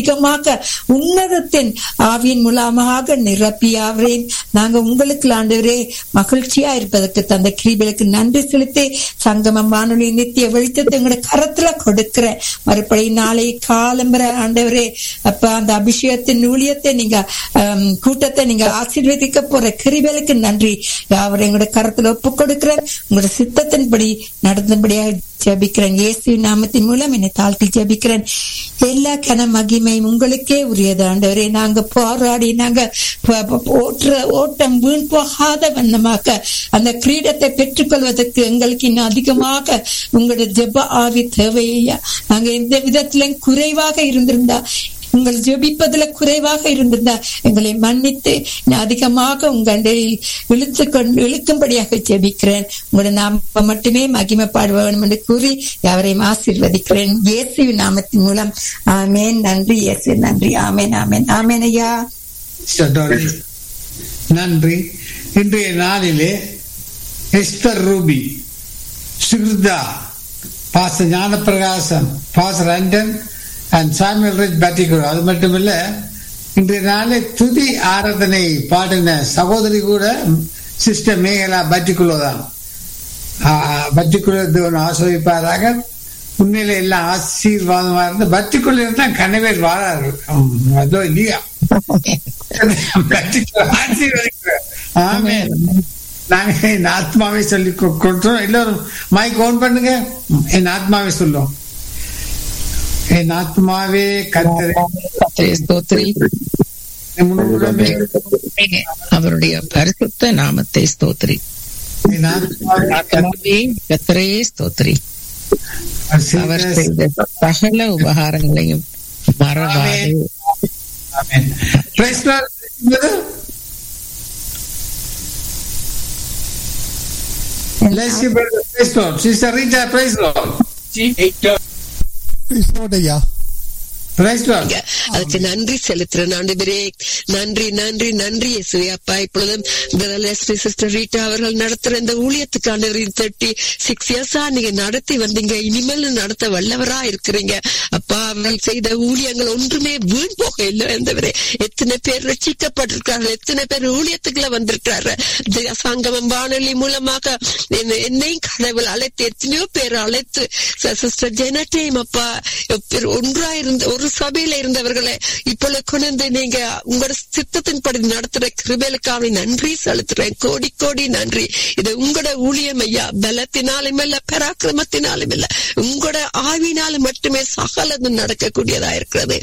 அதிகமாக உன்னதத்தின் ஆவியின் மூலமாக நிரப்பியாவரேன் நாங்க உங்களுக்கு ஆண்டவரே மகிழ்ச்சியா இருப்பதற்கு தந்த கிருபைகளுக்கு நன்றி செலுத்தி சங்கமம் வானொலி நித்திய வெளிச்சத்தை உங்களுடைய கரத்துல கொடுக்கிற மறுபடி நாளை காலம்பர ஆண்டவரே அப்ப அந்த அபிஷேகத்தின் ஊழியத்தை நீங்க ஆம், கூட்டத்தை நீங்க ஆசீர்வதிக்க போற கிருபைகளுக்கு நன்றி யாவரை எங்களுடைய கரத்துல ஒப்பு கொடுக்கிறேன் உங்களுடைய சித்தத்தின்படி நடந்தபடியாக ஜெபிக்கிறேன் இயேசு நாமத்தின் மூலம் என்னை தாழ்த்தி ஜெபிக்கிறேன் எல்லா கன மகிமையும் உங்களுக்கே உரியது ஆண்டவரே நாங்க போராடி நாங்க ப- ப- ஓட்டுற ஓட்டம் வீண் போகாத வண்ணமாக அந்த கிரீடத்தை பெற்றுக்கொள்வதற்கு எங்களுக்கு இன்னும் அதிகமாக உங்களுடைய ஜெப ஆவி தேவையா நாங்க எந்த விதத்திலும் குறைவாக இருந்திருந்தா உங்கள் ஜெபிப்பதுல குறைவாக இருந்திருந்தா எங்களை மன்னித்து இன்னும் அதிகமாக உங்கள் இழுத்து கொண்டு இழுக்கும்படியாக ஜெபிக்கிறேன் உங்களுடைய நாம மட்டுமே மகிமைப்பாடு வேண்டும் என்று கூறி யாவரையும் ஆசீர்வதிக்கிறேன் இயேசு நாமத்தின் மூலம் ஆமேன் நன்றி இயேசு நன்றி ஆமேன் ஆமேன் ஆமேன் ஐயா சிஸ்டர் டோரி நன்றி இன்றைய நாளிலே எஸ்தர் ரூபி சுகிருதா பாச ஞானப்பிரகாசம் பாச ரண்டன் அண்ட் சாமியல் ரிச் பட்டிகுரு அது மட்டுமில்ல இன்றைய நாளை துதி ஆராதனை பாடின சகோதரி கூட சிஸ்டர் மேகலா பட்டிக்குள்ளோ தான் பட்டிக்குள்ள தேவன் ஆசிரியப்பாராக உண்மையில எல்லாம் ஆசீர்வாதமா இருந்து பட்டிக்குள்ள இருந்தா கனவேல் வாழாரு உம், அதோ இல்லையா பட்டிக்குள்ள ஆசீர்வதிக்கிறார். ஆமென். நாங்க என் ஆத்மாவை சொல்லி கொ- கொடுத்தோம் எல்லாரும் மைக் ஓன் பண்ணுங்க என் ஆத்மாவை சொல்லும் என் ஆத்மாவே கத்தரை கர்த்தரை ஸ்தோத்திரி முழுவதுமே அவருடைய பரிசுத்த நாமத்தை ஸ்தோத்திரி என் ஆத்மாவே ஆத்மாவே கர்த்தரே ஸ்தோத்திரி அவர் கத்தரை செய்த சகல உபகாரங்களையும் மறவாது Amen. Praise God, brother. Bless you, brother. Praise God. Sister Rita, praise God. ஐயா Praise God. அதுக்கு நன்றி செலுத்துறேன் ஆண்டவரே நன்றி நன்றி நன்றி இயேசுவே அப்பா இப்பொழுதும் பிரதர் சிஸ்டர் ரீட்டா அவர்கள் நடத்துற இந்த ஊழியத்துக்கு ஆண்டவரின் தேர்ட்டி சிக்ஸ் இயர்ஸா நீங்க நடத்தி வந்தீங்க இனிமேல் நடத்த வல்லவரா இருக்கிறீங்க அப்பா அவர்கள் செய்த ஊழியங்கள் ஒன்றுமே வீண் போக இல்லை ஆண்டவரே எத்தனை பேர் ரட்சிக்கப்பட்டிருக்கார்கள் எத்தனை பேர் ஊழியத்துக்குள்ள வந்திருக்கிறாரு இந்த சங்கமம் வானொலி மூலமாக என்னை- என்னையும் கடவுள் அழைத்து எத்தனையோ பேர் அழைத்து சிஸ்டர் ஜெனட்டையும் அப்பா எப்பேர் ஒன்றா இருந்த ஒரு சபையில இருந்தவர்களை இப்பொழுது கொண்டு வந்து நீங்க உங்களோட சித்தத்தின்படி நடத்துற கிருபைகளுக்காக நன்றி செலுத்துறேன் கோடி கோடி நன்றி இது உங்களோட ஊழியம் ஐயா பலத்தினாலும் இல்ல பராக்கிரமத்தினாலும் இல்ல உங்களோட ஆவினாலும் மட்டுமே சகலதும் நடக்கக்கூடியதா இருக்கிறது